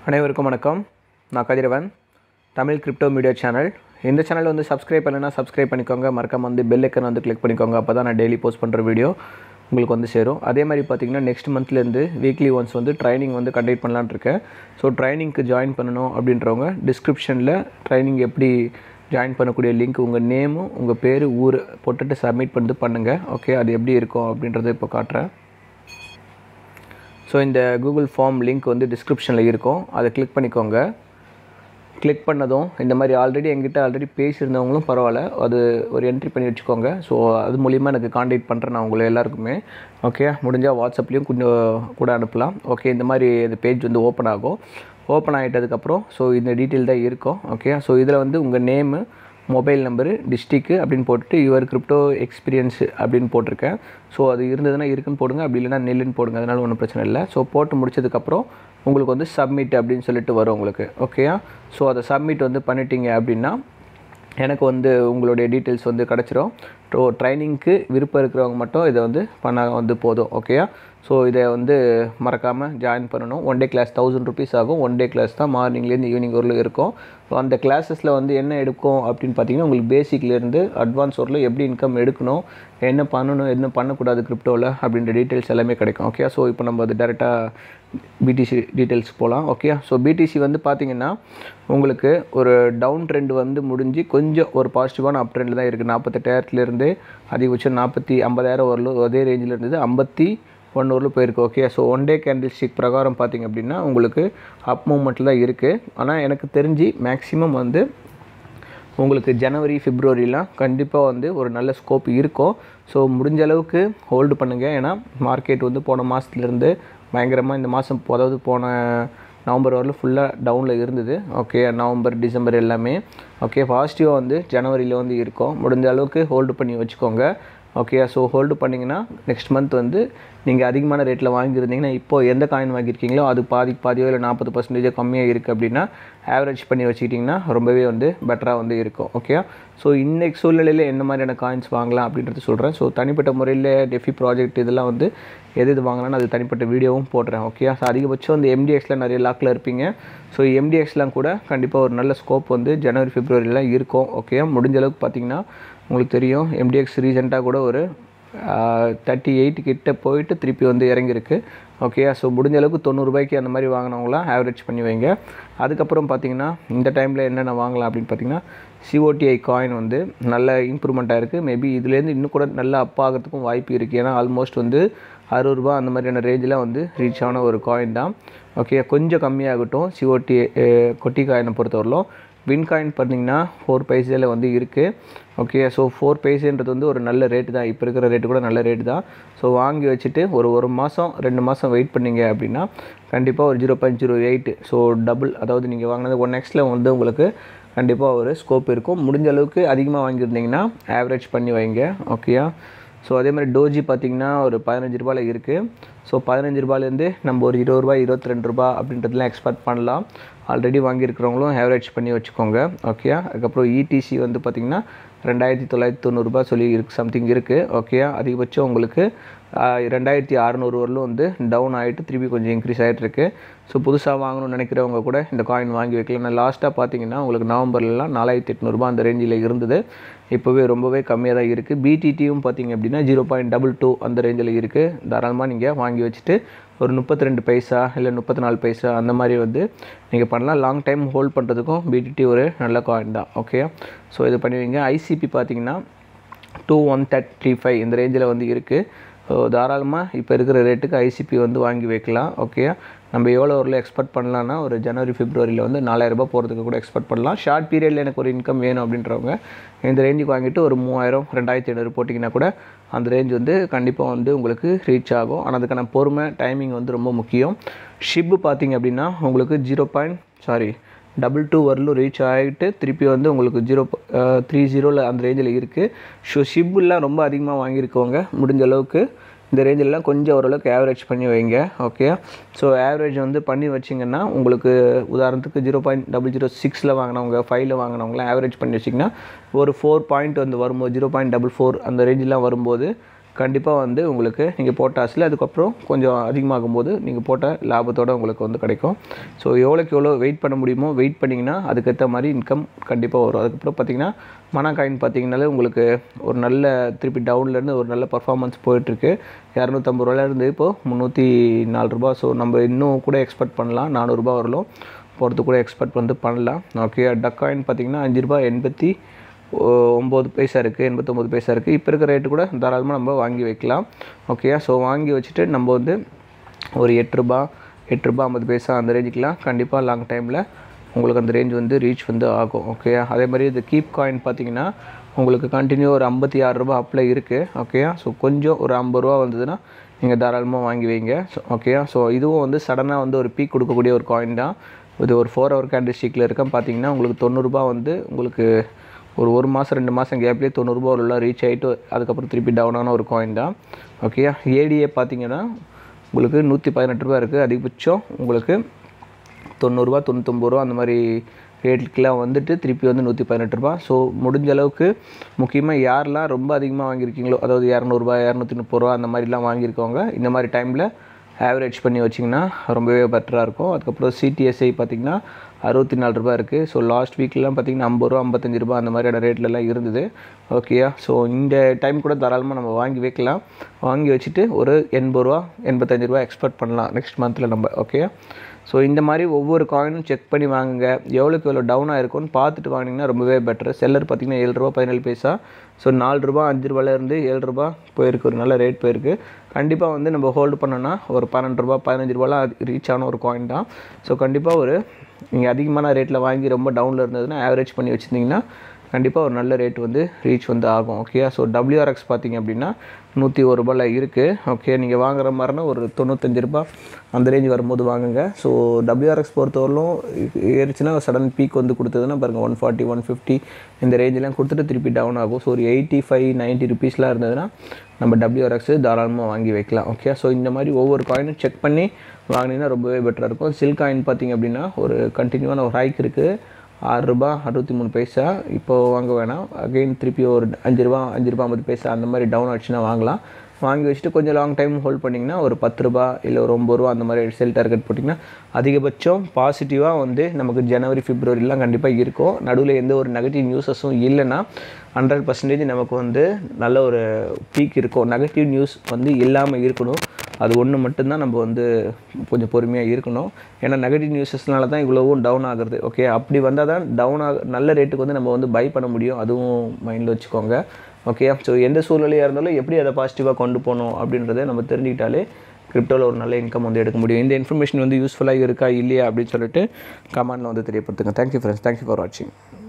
அனைவருக்கும் வணக்கம் நான் Kathiravan Tamil crypto media channel இந்த சேனல் வந்து சப்ஸ்கிரைப் பண்ணலைன்னா சப்ஸ்கிரைப் பண்ணிக்கோங்க மறக்காம வந்து பெல் ஐக்கன் வந்து கிளிக் பண்ணிக்கோங்க அப்போ தான் நான் டெய்லி போஸ்ட் பண்ணுற வீடியோ உங்களுக்கு வந்து சேரும் அதே மாதிரி பார்த்தீங்கன்னா நெக்ஸ்ட் மந்த்லேருந்து வீக்லி ஒன்ஸ் வந்து ட்ரைனிங் வந்து கண்டக்ட் பண்ணலான்னு இருக்கேன் ஸோ ட்ரைனிங்க்கு ஜாயின் பண்ணணும் அப்படின்றவங்க டிஸ்கிரிப்ஷனில் ட்ரைனிங் எப்படி ஜாயின் பண்ணக்கூடிய லிங்க் உங்கள் நேமும் உங்கள் பேர் ஊர் போட்டுட்டு சப்மிட் பண்ணிட்டு பண்ணுங்கள் ஓகே அது எப்படி இருக்கும் அப்படின்றத இப்போ காட்டுறேன் ஸோ இந்த கூகுள் ஃபார்ம் லிங்க் வந்து டிஸ்கிரிப்ஷனில் இருக்கும் அதை கிளிக் பண்ணிக்கோங்க கிளிக் பண்ணதும் இந்த மாதிரி ஆல்ரெடி எங்கிட்ட ஆல்ரெடி பேசியிருந்தவங்களும் பரவாயில்ல அது ஒரு என்ட்ரி பண்ணி வச்சுக்கோங்க ஸோ அது மூலிமா எனக்கு காண்டாக்ட் பண்ணுறேன் நான் உங்களை எல்லாருக்குமே ஓகே முடிஞ்சால் வாட்ஸ்அப்லேயும் கொஞ்சம் கூட அனுப்பலாம் ஓகே இந்த மாதிரி இந்த பேஜ் வந்து ஓப்பன் ஆகும் ஓப்பன் ஆகிட்டதுக்கப்புறம் ஸோ இந்த டீட்டெயில் தான் இருக்கும் ஓகே ஸோ இதில் வந்து உங்கள் நேமு மொபைல் நம்பரு டிஸ்ட்ரிக்கு அப்படின்னு போட்டுட்டு யுவர் கிரிப்டோ எக்ஸ்பீரியன்ஸ் அப்படின்னு போட்டிருக்கேன் ஸோ அது இருந்ததுன்னா இருக்குன்னு போடுங்க அப்படி இல்லைன்னா நெல்லுன்னு போடுங்க அதனால ஒன்றும் பிரச்சனை இல்லை ஸோ போட்டு முடிச்சதுக்கப்புறம் உங்களுக்கு வந்து சப்மிட் அப்படின்னு சொல்லிட்டு வரும் உங்களுக்கு ஓகேயா ஸோ அதை சப்மிட் வந்து பண்ணிட்டீங்க அப்படின்னா எனக்கு வந்து உங்களுடைய டீட்டெயில்ஸ் வந்து கிடச்சிரும் ஸோ ட்ரைனிங்க்கு விருப்பம் இருக்கிறவங்க மட்டும் இதை வந்து பண்ண வந்து போதும் ஓகேயா ஸோ இதை வந்து மறக்காமல் ஜாயின் பண்ணணும் one day class thousand rupees ஆகும் ஒன் டே கிளாஸ் தான் மார்னிங்லேருந்து ஈவினிங் வரலும் இருக்கும் ஸோ அந்த கிளாஸஸில் வந்து என்ன எடுக்கும் அப்படின்னு பார்த்தீங்கன்னா உங்களுக்கு பேசிக்லேருந்து அட்வான்ஸ் வரலும் எப்படி இன்கம் எடுக்கணும் என்ன பண்ணணும் என்ன பண்ணக்கூடாது கிரிப்டோவில் அப்படின்ற டீட்டெயில்ஸ் எல்லாமே கிடைக்கும் ஓகே ஸோ இப்போ நம்ம அது டேரெக்டாக பிடிசி டீட்டெயில்ஸ் போகலாம் ஓகே ஸோ பிடிசி வந்து பார்த்தீங்கன்னா உங்களுக்கு ஒரு டவுன் ட்ரெண்ட் வந்து முடிஞ்சு கொஞ்சம் ஒரு பாசிட்டிவான அப் ட்ரெண்டில் தான் இருக்குது நாற்பத்தெட்டாயிரத்துலேருந்து அதிகபட்சம் நாற்பத்தி ஐம்பதாயிரம் வரலும் அதே ரேஞ்சில் இருந்தது ஐம்பத்தி ஒன் ஊரில் போயிருக்கு okay so one day candlestick பிரகாரம் பார்த்தீங்க அப்படின்னா உங்களுக்கு அப் மூமெண்ட்டில் தான் இருக்குது ஆனால் எனக்கு தெரிஞ்சு மேக்ஸிமம் வந்து உங்களுக்கு ஜனவரி பிப்ரவரிலாம் கண்டிப்பாக வந்து ஒரு நல்ல ஸ்கோப் இருக்கும் ஸோ முடிஞ்ச அளவுக்கு ஹோல்டு பண்ணுங்கள் ஏன்னா மார்க்கெட் வந்து போன மாதத்துலேருந்து பயங்கரமாக இந்த மாதம் அதாவது போன நவம்பர் வரலும் ஃபுல்லாக டவுனில் இருந்தது ஓகே நவம்பர் டிசம்பர் எல்லாமே ஓகே பாசிட்டிவாக வந்து ஜனவரியில் வந்து இருக்கும் முடிஞ்ச அளவுக்கு ஹோல்டு பண்ணி வச்சுக்கோங்க ஓகே ஸோ ஹோல்டு பண்ணிங்கன்னா நெக்ஸ்ட் மந்த் வந்து நீங்கள் அதிகமான ரேட்டில் வாங்கியிருந்தீங்கன்னா இப்போ எந்த காயின் வாங்கியிருக்கீங்களோ அது பாதி பாதியோ இல்லை நாற்பது பர்சன்டேஜோ கம்மியாக இருக்குது அப்படின்னா ஆவரேஜ் பண்ணி வச்சுக்கிட்டிங்கன்னா ரொம்பவே வந்து பெட்டராக வந்து இருக்கும் ஓகே ஸோ இன்றைக்கு சூழ்நிலையில் என்ன மாதிரியான காயின்ஸ் வாங்கலாம் அப்படின்றது சொல்கிறேன் ஸோ தனிப்பட்ட முறையில் டெஃபி ப்ராஜெக்ட் இதெல்லாம் வந்து எது எது வாங்கலாம்னு அது தனிப்பட்ட வீடியோவும் போடுறேன் ஓகே ஸோ அதிகபட்சம் வந்து எம்டிஎக்ஸில் நிறைய லாக்கில் இருப்பீங்க ஸோ எம்டிஎக்ஸ்லாம் கூட கண்டிப்பாக ஒரு நல்ல ஸ்கோப் வந்து ஜனவரி பிப்ரவரிலாம் இருக்கும் ஓகே முடிஞ்ச அளவுக்கு பார்த்தீங்கன்னா உங்களுக்கு தெரியும் எம்டிஎக்ஸ் ரீசெண்டாக கூட ஒரு தேர்ட்டி எயிட் கிட்ட போயிட்டு திருப்பி வந்து இறங்கியிருக்கு ஓகே ஸோ முடிஞ்ச அளவுக்கு தொண்ணூறுபாய்க்கு அந்த மாதிரி வாங்கினவங்களாம் ஆவரேஜ் பண்ணி வைங்க அதுக்கப்புறம் பார்த்தீங்கன்னா இந்த டைமில் என்னென்ன வாங்கலாம் அப்படின்னு பார்த்தீங்கன்னா சிஓடிஐ காயின் வந்து நல்ல இம்ப்ரூவ்மெண்ட்டாக இருக்குது மேபி இதுலேருந்து இன்னும் கூட நல்ல அப் ஆகிறதுக்கும் வாய்ப்பு இருக்குது ஏன்னா ஆல்மோஸ்ட் வந்து அறுபது ரூபா அந்த மாதிரியான ரேஞ்சில் வந்து ரீச் ஆன ஒரு காயின் தான் ஓகே கொஞ்சம் கம்மியாகட்டும் சிஓடி கொட்டி காயினை பொறுத்தவரையிலும் வின் காயின் பண்ணிங்கன்னா ஃபோர் பைசேல வந்து இருக்குது ஓகே ஸோ ஃபோர் பைசேன்றது வந்து ஒரு நல்ல ரேட்டு தான் இப்போ இருக்கிற ரேட்டு கூட நல்ல ரேட்டு தான் ஸோ வாங்கி வச்சுட்டு ஒரு ஒரு மாதம் ரெண்டு மாதம் வெயிட் பண்ணீங்க அப்படின்னா கண்டிப்பாக ஒரு zero point zero eight so double அதாவது நீங்கள் வாங்கினது ஒன் எக்ஸில் வந்து உங்களுக்கு கண்டிப்பாக ஒரு ஸ்கோப் இருக்கும் முடிஞ்ச அளவுக்கு அதிகமாக வாங்கியிருந்தீங்கன்னா ஆவரேஜ் பண்ணி வைங்க ஓகேயா ஸோ அதே மாதிரி டோஜி பார்த்திங்கன்னா ஒரு பதினஞ்சு ரூபாயில் இருக்குது ஸோ பதினஞ்சு ரூபாயிலேருந்து நம்ம ஒரு இருபது ரூபாய் இருபத்தி ரெண்டு ரூபா அப்படின்றதுலாம் எக்ஸ்பெக்ட் பண்ணலாம் ஆல்ரெடி வாங்கியிருக்கிறவங்களும் ஆவரேஜ் பண்ணி வச்சுக்கோங்க ஓகே அதுக்கப்புறம் இடிசி வந்து பார்த்திங்கன்னா ரெண்டாயிரத்தி தொள்ளாயிரத்தி தொண்ணூறுரூபா சொல்லி இருக்கு சம்திங் இருக்குது ஓகே அதிகபட்சம் உங்களுக்கு ரெண்டாயிரத்தி அறநூறு வரலும் வந்து டவுன் ஆகிட்டு திருப்பி கொஞ்சம் இன்க்ரீஸ் ஆகிட்டு இருக்கு ஸோ புதுசாக வாங்கணும்னு நினைக்கிறவங்க கூட இந்த காயின் வாங்கி வைக்கலாம் நான் லாஸ்ட்டாக பார்த்தீங்கன்னா உங்களுக்கு நவம்பர்லலாம் நாலாயிரத்தி எட்நூறுபா அந்த ரேஞ்சில் இருந்தது இப்போவே ரொம்பவே கம்மியாக தான் இருக்குது பிடிடியும் பார்த்தீங்க அப்படின்னா ஜீரோ பாயிண்ட் டபுள் டூ அந்த ரேஞ்சில் இருக்குது தாராளமாக நீங்கள் வாங்கி வச்சுட்டு ஒரு முப்பத்தி ரெண்டு பைசா இல்லை முப்பத்தி நாலு பைசா அந்த மாதிரி வந்து நீங்கள் பண்ணலாம் லாங் டைம் ஹோல்ட் பண்ணுறதுக்கும் பிடிடி ஒரு நல்ல காயின் தான் ஓகே ஸோ இது பண்ணுவீங்க ஐசிபி பார்த்தீங்கன்னா டூ ஒன் தேர்ட்டி ஃபைவ் இந்த ரேஞ்சில் வந்து இருக்குது ஸோ தாராளமாக இப்போ இருக்கிற ரேட்டுக்கு ஐசிபி வந்து வாங்கி வைக்கலாம் ஓகே நம்ம எவ்வளோ ஒரு எக்ஸ்பெக்ட் பண்ணலான்னா ஒரு ஜனவரி பிப்ரவரியில் வந்து நாலாயிரரூபா போகிறதுக்கு கூட எக்ஸ்பெக்ட் பண்ணலாம் ஷார்ட் பீரியடில் எனக்கு ஒரு இன்கம் வேணும் அப்படின்றவங்க இந்த ரேஞ்சுக்கு வாங்கிட்டு ஒரு மூவாயிரம் ரெண்டாயிரத்தி ஐநூறு போட்டிங்கன்னா கூட அந்த ரேஞ்ச் வந்து கண்டிப்பாக வந்து உங்களுக்கு ரீச் ஆகும் ஆனால் அதுக்கான பொறுமை டைமிங் வந்து ரொம்ப முக்கியம் ஷிப்பு பார்த்திங்க அப்படின்னா உங்களுக்கு zero point sorry double two வரலும் ரீச் ஆகிட்டு திருப்பி வந்து உங்களுக்கு ஜீரோ த்ரீ ஜீரோவில் அந்த ரேஞ்சில் இருக்குது ஸோ ஷிப்புலாம் ரொம்ப அதிகமாக வாங்கியிருக்கவங்க முடிஞ்ச அளவுக்கு இந்த ரேஞ்செல்லாம் கொஞ்சம் ஓரளவுக்கு ஆவரேஜ் பண்ணி வைங்க ஓகே ஸோ ஆவரேஜ் வந்து பண்ணி வச்சிங்கன்னா உங்களுக்கு உதாரணத்துக்கு ஜீரோ பாயிண்ட் டபுள் ஜீரோ சிக்ஸில் வாங்கினவங்க ஃபைவ்ல வாங்கினவங்களாம் ஆவரேஜ் பண்ணி வச்சிங்கன்னா ஒரு ஃபோர் பாயிண்ட் வந்து வரும்போது ஜீரோ பாயிண்ட் டபுள் ஃபோர் அந்த ரேஞ்செலாம் வரும்போது கண்டிப்பாக வந்து உங்களுக்கு நீங்கள் போட்ட அசல் அதுக்கப்புறம் கொஞ்சம் அதிகமாகும் போது நீங்கள் போட்ட லாபத்தோடு உங்களுக்கு வந்து கிடைக்கும் ஸோ எவ்வளோக்கு எவ்வளோ வெயிட் பண்ண முடியுமோ வெயிட் பண்ணிங்கன்னா அதுக்கேற்ற மாதிரி இன்கம் கண்டிப்பாக வரும் அதுக்கப்புறம் பார்த்தீங்கன்னா மனா காயின் பார்த்தீங்கனாலே உங்களுக்கு ஒரு நல்ல திருப்பி டவுன்லேருந்து ஒரு நல்ல பர்ஃபார்மன்ஸ் போயிட்டுருக்கு இரநூத்தம்பது ரூபாயிலேருந்து இப்போது முந்நூற்றி நாலு ரூபா ஸோ நம்ம இன்னும் கூட எக்ஸ்பெக்ட் பண்ணலாம் நானூறுரூபா வரலும் போகிறது கூட எக்ஸ்பெக்ட் வந்து பண்ணலாம் ஓகே டக் காயின் பார்த்தீங்கன்னா அஞ்சு ரூபாய் எண்பத்தி ஒம்பது பைசா இருக்குது எண்பத்தொம்பது பைசா இருக்குது இப்போ இருக்கிற ரேட்டு கூட தாராளமாக நம்ம வாங்கி வைக்கலாம் ஓகேயா ஸோ வாங்கி வச்சுட்டு நம்ம வந்து ஒரு எட்டு ரூபா எட்டு ரூபா ஐம்பது பைசா அந்த ரேஞ்சுக்கெலாம் கண்டிப்பாக லாங் டைமில் உங்களுக்கு அந்த ரேஞ்ச் வந்து ரீச் வந்து ஆகும் ஓகேயா அதே மாதிரி இது கீப் காயின் பார்த்தீங்கன்னா உங்களுக்கு கண்டினியூ ஒரு ஐம்பத்தி ஆறு ரூபா அப்பில் இருக்குது ஓகேயா ஸோ கொஞ்சம் ஒரு ஐம்பது ரூபா வந்ததுன்னா நீங்கள் தாராளமாக வாங்கி வைங்க ஸோ ஓகேயா ஸோ இதுவும் வந்து சடனாக வந்து ஒரு பீக் கொடுக்கக்கூடிய ஒரு காயின் தான் இது ஒரு ஃபோர் ஹவர் கேண்டிஸ்டிக்கில் இருக்க பார்த்தீங்கன்னா உங்களுக்கு தொண்ணூறுரூபா வந்து உங்களுக்கு ஒரு ஒரு மாதம் ரெண்டு மாதம் கேப்லேயே தொண்ணூறுரூபா உள்ள ரீச் ஆகிட்டு அதுக்கப்புறம் திருப்பி டவுனான ஒரு காயின் தான் ஓகேயா ஏடிஏ பார்த்தீங்கன்னா உங்களுக்கு நூற்றி பதினெட்டு ரூபா இருக்குது அதிகபட்சம் உங்களுக்கு தொண்ணூறுரூவா தொண்ணூத்தொம்பது ரூபா அந்த மாதிரி ரேட்டுக்கெலாம் வந்துட்டு திருப்பி வந்து நூற்றி பதினெட்டு ரூபா ஸோ முடிஞ்ச அளவுக்கு முக்கியமாக யாரெல்லாம் ரொம்ப அதிகமாக வாங்கியிருக்கீங்களோ அதாவது இரநூறுபா இரநூத்தி முப்பது ரூபா அந்த மாதிரிலாம் வாங்கியிருக்கவங்க இந்த மாதிரி டைமில் ஆவரேஜ் பண்ணி வச்சிங்கன்னா ரொம்பவே பெட்டராக இருக்கும் அதுக்கப்புறம் சிடிஎஸ்ஐ பார்த்திங்கன்னா அறுபத்தி நாலு ரூபா இருக்குது ஸோ லாஸ்ட் வீக்லாம் பார்த்திங்கன்னா ஐம்பது ரூபா ஐம்பத்தஞ்சு ரூபா அந்த மாதிரியான ரேட்லலாம் இருந்தது ஓகேயா ஸோ இந்த டைம் கூட தாராளமாக நம்ம வாங்கி வைக்கலாம் வாங்கி வச்சுட்டு ஒரு எண்பது ரூபா எண்பத்தஞ்சு ரூபா எக்ஸ்பெக்ட் பண்ணலாம் நெக்ஸ்ட் மந்தில் நம்ம ஓகேயா ஸோ இந்த மாதிரி ஒவ்வொரு காயினும் செக் பண்ணி வாங்குங்க எவ்வளோக்கு எவ்வளோ டவுன் ஆயிருக்கும்னு பார்த்துட்டு வாங்கினீங்கன்னா ரொம்பவே பெட்டர் செல்லர் பார்த்திங்கன்னா ஏழு ரூபா பதினேழு பைசா ஸோ நாலு ரூபா அஞ்சு ரூபாலேருந்து ஏழு ரூபா போயிருக்கு ஒரு நல்ல ரேட் போயிருக்கு கண்டிப்பாக வந்து நம்ம ஹோல்டு பண்ணோன்னா ஒரு பன்னெண்டு ரூபா பதினஞ்சு ரூபாலாம் ரீச் ஆன ஒரு காயின் தான் ஸோ கண்டிப்பாக ஒரு நீங்கள் அதிகமான ரேட்டில் வாங்கி ரொம்ப டவுனில் இருந்ததுன்னா ஆவரேஜ் பண்ணி வச்சுருந்தீங்கன்னா கண்டிப்பாக ஒரு நல்ல ரேட் வந்து ரீச் வந்து ஆகும் ஓகேயா ஸோ டபிள்யூஆர்எக்ஸ் பார்த்தீங்க அப்படின்னா நூற்றி ஒரு ரூபாயில் இருக்குது ஓகே நீங்கள் வாங்குற மாதிரினா ஒரு தொண்ணூத்தஞ்சு ரூபாய் அந்த ரேஞ்ச் வரும்போது வாங்குங்க ஸோ டபிள்யூஆர்எக்ஸ் பொறுத்தவரையிலும் ஏறிச்சுன்னா சடன் பீக் வந்து கொடுத்ததுன்னா பாருங்கள் ஒன் ஃபார்ட்டி ஒன் ஃபிஃப்டி இந்த ரேஞ்செலாம் கொடுத்துட்டு திருப்பி டவுன் ஆகும் ஸோ ஒரு எயிட்டி ஃபைவ் நைன்ட்டி ருபீஸ்லாம் இருந்ததுன்னா நம்ம டபிள்யூஆர்எக்ஸ் தாராளமாக வாங்கி வைக்கலாம் ஓகே ஸோ இந்த மாதிரி ஒவ்வொரு காயினும் செக் பண்ணி வாங்கினீங்கன்னா ரொம்பவே பெட்டராக இருக்கும் சில்க் காயின் பார்த்தீங்க அப்படின்னா ஒரு கண்டினியூவான ஒரு ஹைக் இருக்குது ஆறு ரூபா அறுபத்தி மூணு பைசா இப்போது வாங்க வேணாம் அகெயின் திருப்பி ஒரு அஞ்சு ரூபா அஞ்சு ரூபா ஐம்பது பைசா அந்த மாதிரி டவுன் ஆச்சுன்னா வாங்கலாம் வாங்கி வச்சுட்டு கொஞ்சம் லாங் டைம் ஹோல்ட் பண்ணிங்கன்னா ஒரு பத்து ரூபா இல்லை ஒரு ஒம்பது ரூபா அந்த மாதிரி செல் டார்கெட் போட்டிங்கன்னா அதிகபட்சம் பாசிட்டிவாக வந்து நமக்கு ஜனவரி பிப்ரவரிலாம் கண்டிப்பாக இருக்கும் நடுவில் எந்த ஒரு நெகட்டிவ் நியூஸஸும் இல்லைன்னா ஹண்ட்ரட் பர்சன்டேஜ் நமக்கு வந்து நல்ல ஒரு பீக் இருக்கும் நெகட்டிவ் நியூஸ் வந்து இல்லாமல் இருக்கணும் அது ஒன்று மட்டும்தான் நம்ம வந்து கொஞ்சம் பொறுமையாக இருக்கணும் ஏன்னா நெகட்டிவ் நியூஸஸ்னால தான் இவ்வளவும் டவுன் ஆகுறது ஓகே அப்படி வந்தால் தான் டவுன் ஆக நல்ல ரேட்டுக்கு வந்து நம்ம வந்து பை பண்ண முடியும் அதுவும் மைண்டில் வச்சுக்கோங்க ஓகே ஸோ எந்த சூழ்நிலையாக இருந்தாலும் எப்படி அதை பாசிட்டிவாக கொண்டு போகணும் அப்படின்றத நம்ம தெரிஞ்சுக்கிட்டாலே கிரிப்டோவில் ஒரு நல்ல இன்கம் வந்து எடுக்க முடியும் இந்த இன்ஃபர்மேஷன் வந்து யூஸ்ஃபுல்லாக இருக்கா இல்லையா அப்படின்னு சொல்லிட்டு கமெண்டில் வந்து தெரியப்படுத்துங்க தேங்க்யூ ஃப்ரெண்ட்ஸ் தேங்க்யூ ஃபார் வாட்சிங்